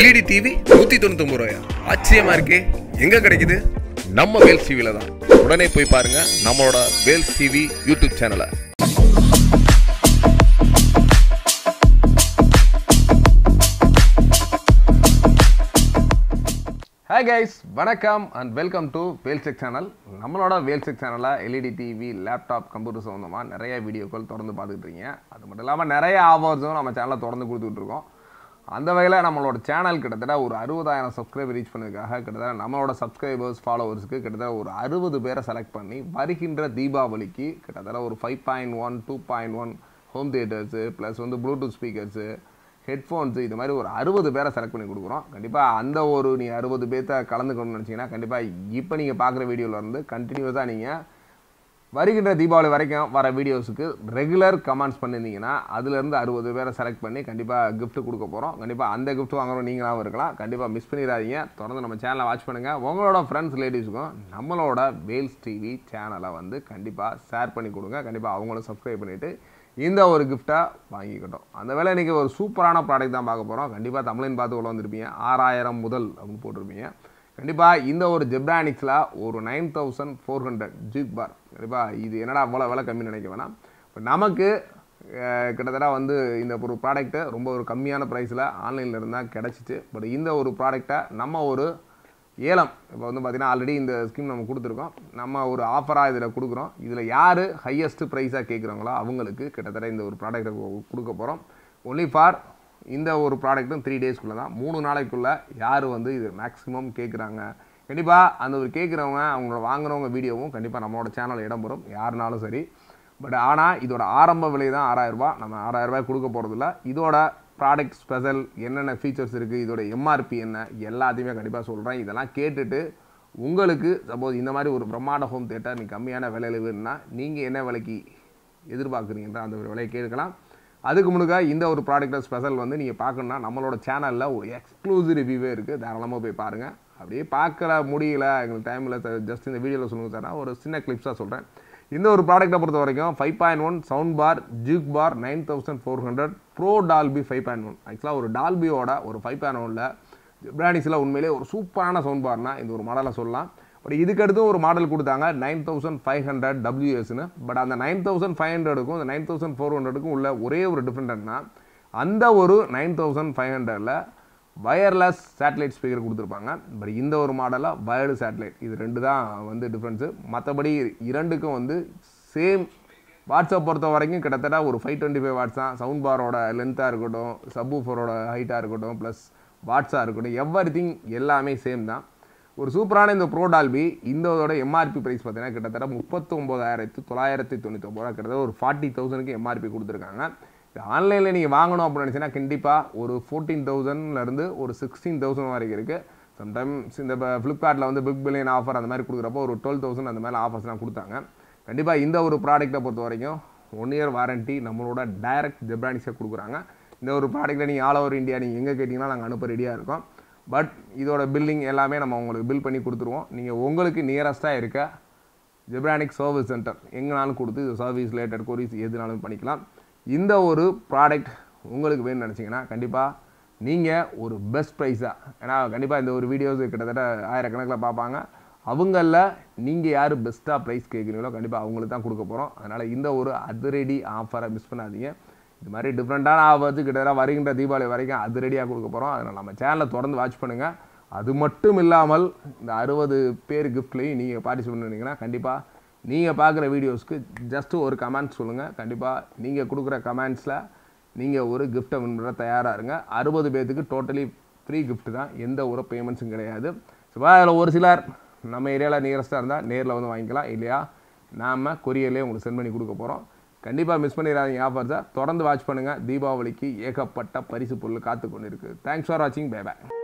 LED TV நூத்தி தொண்ணூத்தி ரூபாயா ஆச்சரியமா இருக்கே எங்க கிடைக்குது நம்ம வேல்ஸ் டிவில தான் உடனே போய் பாருங்க நம்மளோட வேல்ஸ் டிவி யூடியூப் சேனலை ஹாய் கைஸ் வணக்கம் அண்ட் வெல்கம் டு வேல்செக் சேனல் நம்மளோட வேல்செக் சேனலில் எல்இடி டிவி லேப்டாப் கம்ப்யூட்டர் சம்மந்தமாக நிறைய வீடியோக்கள் தொடர்ந்து பார்த்துட்டு இருக்கீங்க அது மட்டும் இல்லாமல் நிறைய ஆஃபர்ஸும் நம்ம சேனலில் தொடர்ந்து கொடுத்துட்டு இருக்கோம் அந்த வகையில் நம்மளோட சேனல் கிட்டத்தட்ட ஒரு அறுபதாயிரம் சப்ஸ்கிரைபர் ரீச் பண்ணதுக்காக கிட்டத்தட்ட நம்மளோட சப்ஸ்கிரைபர்ஸ் ஃபாலோவர்ஸ்க்கு கிட்டத்தட்ட ஒரு அறுபது பேரை செலக்ட் பண்ணி வருகின்ற தீபாவளிக்கு கிட்டத்தட்ட ஒரு five point one two point one home theatres plus வந்து ப்ளூடூத் ஸ்பீக்கர்ஸு ஹெட்ஃபோன்ஸு இது மாதிரி ஒரு அறுபது பேரை செலக்ட் பண்ணி கொடுக்குறோம் கண்டிப்பாக அந்த ஒரு நீ அறுபது பேர்த்த கலந்துக்கணும்னு நினச்சிங்கன்னா கண்டிப்பாக இப்போ நீங்கள் பார்க்குற வீடியோவில் இருந்து கண்டினியூஸாக நீங்கள் வருகின்ற தீபாவளி வரைக்கும் வர வீடியோஸுக்கு ரெகுலர் கமெண்ட்ஸ் பண்ணியிருந்தீங்கன்னா அதுலேருந்து அறுபது பேரை செலக்ட் பண்ணி கண்டிப்பாக gift கொடுக்க போகிறோம் கண்டிப்பாக அந்த gift வாங்குறோம் நீங்களாகவும் இருக்கலாம் கண்டிப்பாக மிஸ் பண்ணிடாதீங்க தொடர்ந்து நம்ம சேனலை வாட்ச் பண்ணுங்கள் உங்களோட ஃப்ரெண்ட்ஸ் ரிலேட்டிவ்ஸுக்கும் நம்மளோட வேல்ஸ் டிவி சேனலை வந்து கண்டிப்பாக ஷேர் பண்ணி கொடுங்க கண்டிப்பாக அவங்களும் சப்ஸ்கிரைப் பண்ணிவிட்டு இந்த ஒரு கிஃப்ட்டாக வாங்கிக்கிட்டோம் அந்த வேலை இன்றைக்கி ஒரு சூப்பரான ப்ராடக்ட் தான் பார்க்க போகிறோம் கண்டிப்பாக தமிழின் பார்த்து உள்ள வந்திருப்பீங்க ஆறாயிரம் முதல் அப்படின்னு போட்டிருப்பீங்க கண்டிப்பாக இந்த ஒரு ஜெப்ரானிக்ஸில் ஒரு nine thousand four hundred juke bar கண்டிப்பாக இது என்னடா அவ்வளோ விலை கம்மின்னு நினைக்க வேணாம் இப்போ நமக்கு அஹ், கிட்டத்தட்ட வந்து இந்த ஒரு ப்ராடக்ட்டு ரொம்ப ஒரு கம்மியான ப்ரைஸில் ஆன்லைனில் இருந்தால் கிடச்சிச்சு பட் இந்த ஒரு ப்ராடக்டை நம்ம ஒரு ஏலம் இப்போ வந்து பார்த்தீங்கன்னா ஆல்ரெடி இந்த ஸ்கீம் நம்ம கொடுத்துருக்கோம் நம்ம ஒரு ஆஃபராக இதில் கொடுக்குறோம் இதில் யார் ஹையஸ்ட் ப்ரைஸாக கேட்குறாங்களோ அவங்களுக்கு கிட்டத்தட்ட இந்த ஒரு ப்ராடக்ட்டை கொடுக்க போகிறோம் ஒன்லி ஃபார் இந்த ஒரு ப்ராடக்ட்டும் த்ரீ டேஸ்க்குள்ளே தான் மூணு நாளைக்குள்ளே யார் வந்து இது மேக்ஸிமம் கேட்குறாங்க கண்டிப்பாக அந்த ஒரு கேட்குறவங்க அவங்களோட வாங்குறவங்க வீடியோவும் கண்டிப்பாக நம்மளோட சேனலில் இடம்பெறும் யாருனாலும் சரி பட் ஆனால் இதோட ஆரம்ப விலை தான் ஆறாயிரரூபா நம்ம ஆறாயிரரூபாய் கொடுக்க போகிறதில்ல இதோட ப்ராடக்ட் ஸ்பெஷல் என்னென்ன ஃபீச்சர்ஸ் இருக்குது இதோட எம்ஆர்பி என்ன எல்லாத்தையுமே கண்டிப்பாக சொல்கிறேன் இதெல்லாம் கேட்டுட்டு உங்களுக்கு சப்போஸ் இந்த மாதிரி ஒரு பிரம்மாண்ட ஹோம் தேட்டர் நீ கம்மியான விலையில் வேணும்னா நீங்கள் என்ன விலைக்கு எதிர்பார்க்குறீங்கன்ற அந்த ஒரு விலையை கேட்கலாம் அதுக்கு முன்னுக்க இந்த ஒரு ப்ராடக்ட்டை ஸ்பெஷல் வந்து நீங்கள் பார்க்கணுன்னா நம்மளோட சேனலில் ஒரு எக்ஸ்க்ளூசிவ் ரிவ்யூவே இருக்குது தாராளமாக போய் பாருங்கள் அப்படியே பார்க்கல முடியல எங்களுக்கு டைமில் ஜஸ்ட் இந்த வீடியோவில் சொல்லுங்க சார் ஒரு சின்ன கிளிப்ஸாக சொல்கிறேன் இந்த ஒரு ப்ராடக்ட்டை பொறுத்த வரைக்கும் five point one sound bar juke bar nine thousand four hundred pro Dolby five point one ஆக்சுவலாக ஒரு டால்பியோட ஒரு ஃபைவ் பாயிண்ட் ஒனில் பிராண்டிஸில் உண்மையிலே ஒரு சூப்பரான சவுண்ட் பார்னா இந்த ஒரு மாடலை சொல்லலாம் பட் இதுக்கடுத்து ஒரு மாடல் கொடுத்தாங்க நைன் தௌசண்ட் ஃபைவ் ஹண்ட்ரட் டபிள்யூஎஸ்னு பட் அந்த நைன் தௌசண்ட் ஃபைவ் ஹண்ட்ரடுக்கும் இந்த நைன் தௌசண்ட் ஃபோர் ஹண்ட்ரடுக்கும் உள்ள ஒரே ஒரு டிஃப்ரெண்ட்னா அந்த ஒரு நைன் தௌசண்ட் ஃபைவ் ஹண்ட்ரடில் வயர்லெஸ் சேட்டலைட் ஸ்பீக்கர் கொடுத்துருப்பாங்க பட் இந்த ஒரு மாடலில் வயர்டு சேட்டலைட் இது ரெண்டு தான் வந்து டிஃப்ரென்ஸு மற்றபடி இரண்டுக்கும் வந்து சேம் வாட்ஸ்அப் பொறுத்த வரைக்கும் கிட்டத்தட்ட ஒரு ஃபைவ் டுவெண்ட்டி ஃபைவ் வாட்ஸ் தான் சவுண்ட் பாரோட லென்த்தாக இருக்கட்டும் சப்பு ஃபோரோட ஹைட்டாக இருக்கட்டும் ப்ளஸ் வாட்ஸாக இருக்கட்டும் எவ்ரி திங் எல்லாமே சேம் தான் ஒரு சூப்பரான இந்த ப்ரோ டால்பி இந்தோட எம்ஆர்பி ப்ரைஸ் பார்த்தீங்கன்னா கிட்டத்தட்ட முப்பத்தொம்போதாயிரத்து தொள்ளாயிரத்தி தொண்ணூத்தொம்பது ரூபா கிட்டத்தட்ட ஒரு ஃபார்ட்டி தௌசண்ட்க்கு எம்ஆர்பி கொடுத்துருக்காங்க இது ஆன்லைனில் நீங்கள் வாங்கணும் அப்படின்னு நினச்சிங்கன்னா கண்டிப்பாக ஒரு ஃபோர்டீன் தௌசண்ட்லேருந்து ஒரு சிக்ஸ்டீன் தௌசண்ட் வரைக்கும் இருக்குது சம்டைம்ஸ் இந்த ஃப்ளிப்கார்ட்டில் வந்து பிக் பில்லியன் ஆஃபர் அந்த மாதிரி கொடுக்குறப்போ ஒரு டுவெல் தௌசண்ட் அந்த மாதிரி ஆஃபர்ஸ்லாம் கொடுத்தாங்க கண்டிப்பாக இந்த ஒரு ப்ராடக்ட்டை பொறுத்த வரைக்கும் ஒன் இயர் வாரண்ட்டி நம்மளோட டைரக்ட் ஜெப்ரானிக்ஸை கொடுக்குறாங்க இந்த ஒரு ப்ராடக்ட்டை நீங்கள் ஆல் ஓவர் இந்தியா நீங்கள் எங்கே கேட்டிங்கன்னா நாங்கள் அனுப்ப ரெடியாக இருக்கோம் பட் இதோட பில்லிங் எல்லாமே நம்ம உங்களுக்கு பில் பண்ணி கொடுத்துருவோம் நீங்கள் உங்களுக்கு நியரஸ்ட்டாக இருக்க ஜெப்ரானிக் சர்வீஸ் சென்டர் எங்கனாலும் கொடுத்து இது சர்வீஸ் ரிலேட்டட் கொரிஸ் எதுனாலும் பண்ணிக்கலாம் இந்த ஒரு ப்ராடக்ட் உங்களுக்கு வேணும்னு நினச்சிங்கன்னா கண்டிப்பாக நீங்கள் ஒரு பெஸ்ட் ப்ரைஸாக ஏன்னா கண்டிப்பாக இந்த ஒரு வீடியோஸ் கிட்டத்தட்ட ஆயிரக்கணக்கில் பார்ப்பாங்க அவங்களில் நீங்கள் யார் பெஸ்ட்டாக ப்ரைஸ் கேட்குறீங்களோ கண்டிப்பாக அவங்களுக்கு தான் கொடுக்க போகிறோம் அதனால் இந்த ஒரு அதிரடி ஆஃபரை மிஸ் பண்ணாதீங்க இது மாதிரி டிஃப்ரெண்ட்டான ஆஃபர்ஸ் கிட்டத்தட்ட வருகின்ற தீபாவளி வரைக்கும் அதிரடியாக கொடுக்க போகிறோம் அதனால் நம்ம சேனலை தொடர்ந்து வாட்ச் பண்ணுங்கள் அது மட்டும் இல்லாமல் இந்த அறுபது பேர் கிஃப்ட்லேயும் நீங்கள் பார்ட்டிசிபேட் பண்ணீங்கன்னா கண்டிப்பாக நீங்கள் பார்க்குற வீடியோஸ்க்கு ஜஸ்ட் ஒரு கமெண்ட் சொல்லுங்கள் கண்டிப்பாக நீங்கள் கொடுக்குற கமெண்ட்ஸில் நீங்கள் ஒரு கிஃப்ட்டை வின் பண்ண தயாராக இருங்க அறுபது பேர்த்துக்கு டோட்டலி ஃப்ரீ gift தான் எந்த ஒரு பேமெண்ட்ஸும் கிடையாது ஸோ அதில் ஒரு சிலர் நம்ம ஏரியாவில் நியரஸ்ட்டாக இருந்தால் நேரில் வந்து வாங்கிக்கலாம் இல்லையா நாம் கொரியர்லேயே உங்களுக்கு சென்ட் பண்ணி கொடுக்க போகிறோம் கண்டிப்பாக மிஸ் பண்ணிடாதீங்க ஆஃபர்ஸை தொடர்ந்து வாட்ச் பண்ணுங்கள் தீபாவளிக்கு ஏகப்பட்ட பரிசு பொருள் காத்து கொண்டு இருக்குது தேங்க்ஸ் ஃபார் வாட்சிங் பை பை